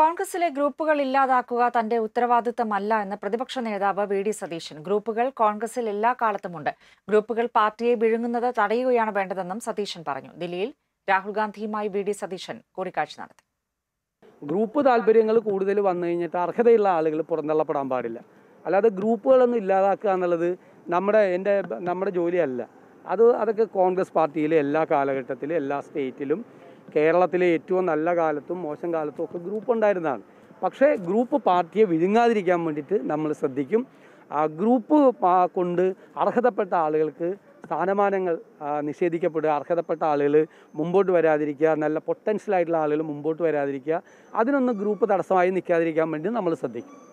കോൺഗ്രസിലെ ഗ്രൂപ്പുകൾ ഇല്ലാതാക്കുക തന്റെ ഉത്തരവാദിത്തമല്ല എന്ന് പ്രതിപക്ഷ നേതാവ് വി ഡി സതീശൻ ഗ്രൂപ്പുകൾ കോൺഗ്രസിൽ എല്ലാ കാലത്തുമുണ്ട് ഗ്രൂപ്പുകൾ പാർട്ടിയെ വിഴുങ്ങുന്നത് തടയുകയാണ് വേണ്ടതെന്നും സതീശൻ പറഞ്ഞു ദില്ലിയിൽ രാഹുൽ ഗാന്ധിയുമായി വി ഡി സതീശൻ കൂടിക്കാഴ്ച നടത്തി ഗ്രൂപ്പ് താല്പര്യങ്ങൾ കൂടുതൽ വന്നു കഴിഞ്ഞിട്ട് അർഹതയുള്ള ആളുകൾ പുറന്തള്ളപ്പെടാൻ പാടില്ല അല്ലാതെ ഗ്രൂപ്പുകളൊന്നും ഇല്ലാതാക്കുക എന്നുള്ളത് നമ്മുടെ എൻ്റെ നമ്മുടെ ജോലിയല്ല അത് അതൊക്കെ കോൺഗ്രസ് പാർട്ടിയിലെ എല്ലാ കാലഘട്ടത്തിലും എല്ലാ സ്റ്റേറ്റിലും കേരളത്തിലെ ഏറ്റവും നല്ല കാലത്തും മോശം കാലത്തും ഒക്കെ ഗ്രൂപ്പ് ഉണ്ടായിരുന്നതാണ് പക്ഷേ ഗ്രൂപ്പ് പാർട്ടിയെ വിഴുങ്ങാതിരിക്കാൻ വേണ്ടിയിട്ട് നമ്മൾ ശ്രദ്ധിക്കും ആ ഗ്രൂപ്പ് പാ- കൊണ്ട് അർഹതപ്പെട്ട ആളുകൾക്ക് സ്ഥാനമാനങ്ങൾ ആ, നിഷേധിക്കപ്പെടുക അർഹതപ്പെട്ട ആളുകൾ മുമ്പോട്ട് വരാതിരിക്കുക നല്ല പൊട്ടൻഷ്യൽ ആയിട്ടുള്ള ആളുകൾ മുമ്പോട്ട് വരാതിരിക്കുക അതിനൊന്നും ഗ്രൂപ്പ് തടസ്സമായി നിൽക്കാതിരിക്കാൻ വേണ്ടി നമ്മൾ ശ്രദ്ധിക്കും